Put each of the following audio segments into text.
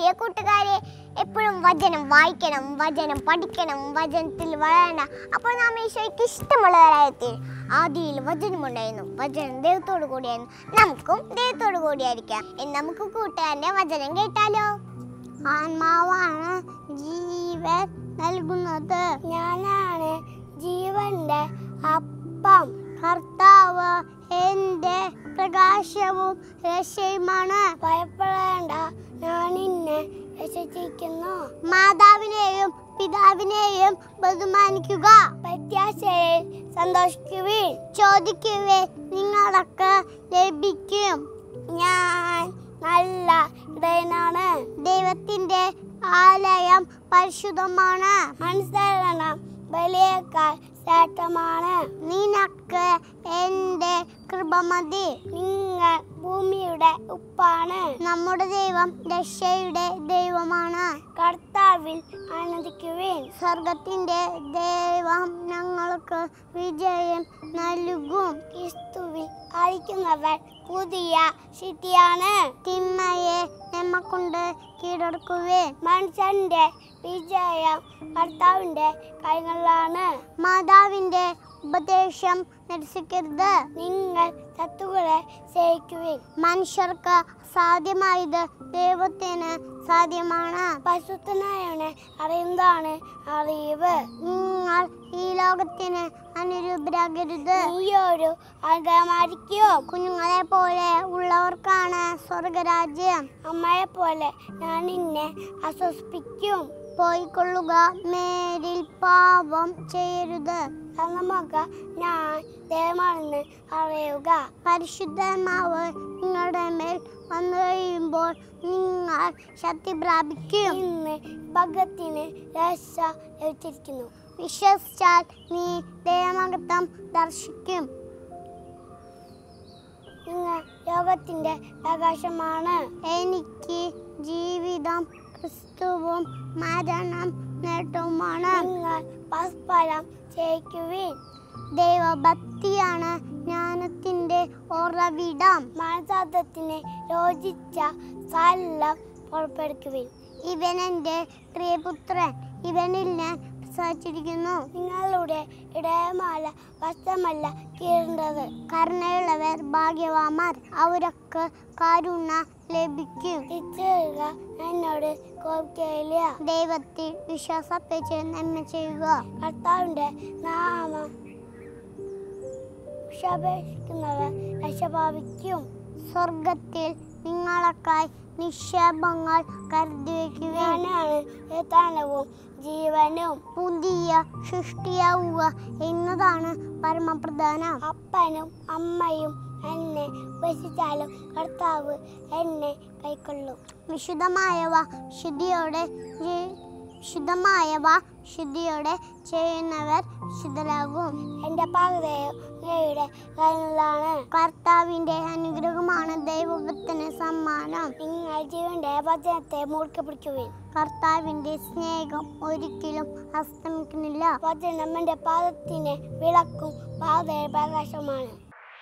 പ്രിയ കൂട്ടുകാരെ എപ്പോഴും വചനം വായിക്കണം വചനം പഠിക്കണം വചനത്തിൽ വളരണം അപ്പോൾ നാം ഈശോയ്ക്ക് ഇഷ്ടമുള്ളവരായി ആദിയിൽ വചനമുണ്ടായിരുന്നു വചനം ദൈവത്തോടു കൂടിയായിരുന്നു നമുക്കും ദൈവത്തോടു കൂടിയായിരിക്കാം ഇനി നമുക്ക് കൂട്ടുകാരൻ്റെ വചനം കേട്ടാലോ ആത്മാവാണ് ജീവൻ നൽകുന്നത് ഞാനാണ് ജീവന്റെ അപ്പം കർത്താവ് എൻ്റെ പ്രകാശവും രക്ഷയുമാണ് ഭയപ്പെടേണ്ട ഞാൻ നിന്നെ രക്ഷിച്ചിരിക്കുന്നു മാതാവിനെയും പിതാവിനെയും ബഹുമാനിക്കുക പ്രത്യാശയിൽ സന്തോഷിക്കുവിൻ ചോദിക്കുവിൻ നിങ്ങൾക്ക് ലഭിക്കും ഞാൻ നല്ല ഇടയനാണ് ദൈവത്തിന്റെ ആലയം പരിശുദ്ധമാണ് അനുസരണം ബലിയേക്കാൾ ശ്രേഷ്ഠമാണ് നിനക്ക് എൻ്റെ കൃപ മതി നിങ്ങൾ ഭൂമിയുടെ ഉപ്പാണ് നമ്മുടെ ദൈവം രക്ഷയുടെ ദൈവമാണ് കർത്താവിൽ ആനന്ദിക്കുവിൻ സ്വർഗത്തിന്റെ ദൈവം ഞങ്ങൾക്ക് വിജയം നൽകും ക്രിസ്തുവിൽ ആയിരിക്കുന്നവർ പുതിയ ശിറ്റിയാണ് തിന്മയെ നമ്മക്കൊണ്ട് കീഴടക്കുവേ മനുഷ്യന്റെ വിജയം കർത്താവിന്റെ കൈകളിലാണ് മാതാവിന്റെ ഉപദേശം നിരസിക്കരുത് നിങ്ങൾ ശത്രുക്കളെ സ്നേഹിക്കുവിൻ മനുഷ്യർക്ക് സാധ്യമായത് ദൈവത്തിന് സാധ്യമാണ് പശുത്തനായവനെ അറിയുന്നതാണ് അറിവ് നിങ്ങൾ ഈ ലോകത്തിന് അനുരൂപരാകരുത് നീയൊരു അകമായിരിക്കോ കുഞ്ഞുങ്ങളെ പോലെ ഉള്ളവർക്കാണ് സ്വർഗരാജ്യം അമ്മയെ പോലെ ഞാൻ നിന്നെ ആശ്വസിപ്പിക്കും പോയിക്കൊള്ളുക മേരിൽ പാപം ചെയ്യരുത് നമുക്ക് ഞാൻ ദൈവമാണെന്ന് അറിയുക പരിശുദ്ധമാവ് നിങ്ങളുടെ മേൽ വന്നു കഴിയുമ്പോൾ നിങ്ങൾ ശക്തി പ്രാപിക്കും ഇന്ന് ഭഗത്തിന് രക്ഷ ലഭിച്ചിരിക്കുന്നു വിശ്വസിച്ചാൽ നീ ദൈവമകത്വം ദർശിക്കും നിങ്ങൾ ലോകത്തിന്റെ പ്രകാശമാണ് എനിക്ക് ജീവിതം ക്രിസ്തുവും മരണം നേട്ടവുമാണ് നിങ്ങൾ പരസ്പരം ജയിക്കുവിൻ ദൈവഭക്തിയാണ് ജ്ഞാനത്തിന്റെ ഉറവിടം മനസാദത്തിന് യോജിച്ച സ്ഥലം പുറപ്പെടുക്കുവിൻ ഇവൻ എൻ്റെ പ്രിയപുത്രൻ ഇവനിൽ ഞാൻ പ്രസാദിച്ചിരിക്കുന്നു നിങ്ങളുടെ ഇടയമാല വസ്ത്രമല്ല കീറേണ്ടത് കരുണയുള്ളവർ ഭാഗ്യവാന്മാർ അവരൊക്കെ കാരുണ്യ ലഭിക്കും തിരിച്ചറിയുക എന്നോട് കോപിക്കയില്ല ദൈവത്തിൽ വിശ്വാസപ്പെച്ച് നന്മ ചെയ്യുക കർത്താവിന്റെ നാമം ക്ഷപേക്ഷിക്കുന്നവർ രക്ഷഭാവിക്കും സ്വർഗത്തിൽ നിങ്ങളൊക്കായി നിക്ഷേപങ്ങൾ കരുതി വയ്ക്കുകയാണ് യഥാനവും ജീവനും പുതിയ സൃഷ്ടിയാവുക എന്നതാണ് പരമപ്രധാനം അപ്പനും അമ്മയും എന്നെ ഉപേക്ഷിച്ചാലും കർത്താവ് എന്നെ കൈക്കൊള്ളും വിശുദ്ധമായവ ശുദ്ധിയോടെ ജീ- ശുദ്ധമായവ ശുദ്ധിയോടെ ചെയ്യുന്നവർ ശുദ്ധരാകും എൻ്റെ പാകതയും അങ്ങയുടെ കൈകളിലാണ് കർത്താവിൻ്റെ അനുഗ്രഹമാണ് ദൈവത്തിന് സമ്മാനം നിങ്ങൾ ജീവന്റെ വചനത്തെ മൂർക്ക പിടിക്കുവിൻ കർത്താവിൻ്റെ സ്നേഹം ഒരിക്കലും അസ്തമിക്കുന്നില്ല വചനം എൻ്റെ പാദത്തിന് വിളക്കും പാതയുടെ പ്രകാശമാണ്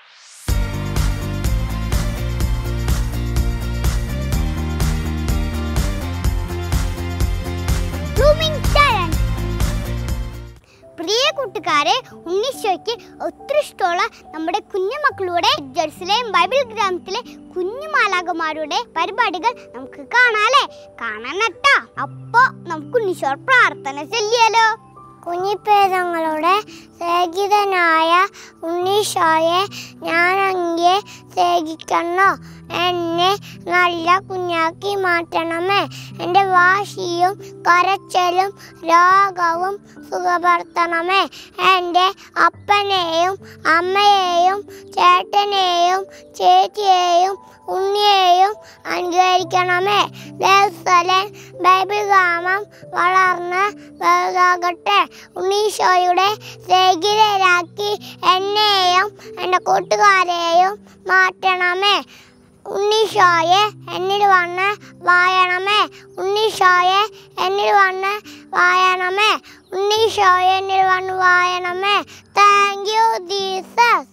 പ്രിയ കൂട്ടുകാരെ ഉണ്ണീശോയ്ക്ക് ഒത്തിരി ഇഷ്ടമുള്ള നമ്മുടെ കുഞ്ഞുമക്കളുടെ ജെറുസലേം ബൈബിൾ ഗ്രാമത്തിലെ കുഞ്ഞുമാലാകന്മാരുടെ പരിപാടികൾ നമുക്ക് കാണാല്ലേ കാണാനട്ടാ അപ്പൊ നമുക്ക് ഉണ്ണീശോർ പ്രാർത്ഥന ചൊല്ലിയാലോ കുഞ്ഞിപ്പേദങ്ങളുടെ സ്നേഹിതനായ ഉണ്ണീശോയെ ഞാൻ അങ്ങയെ സ്നേഹിക്കണോ എന്നെ നല്ല കുഞ്ഞാക്കി മാറ്റണമേ എൻ്റെ വാശിയും കരച്ചലും രോഗവും സുഖപ്പെടുത്തണമേ എൻ്റെ അപ്പനെയും അമ്മയെയും ചേട്ടനെയും ചേച്ചിയെയും ഉണ്ണിയെയും അനുകരിക്കണമേ ദേവസ്ഥലൻ ബൈബിൾ ഗ്രാമം വളർന്ന് വലുതാകട്ടെ ഉണ്ണീശോയുടെ സ്നേഹിതരാക്കി എന്നെയും എൻ്റെ കൂട്ടുകാരെയും മാറ്റണമേ ഉണ്ണീശോയെ എന്നിൽ വന്ന് വായണമേ ഉണ്ണീശോയെ എന്നിൽ വന്ന് വായണമേ ഉണ്ണീശോയെ എന്നിൽ വന്ന് വായണമേ താങ്ക് യു ജീസസ്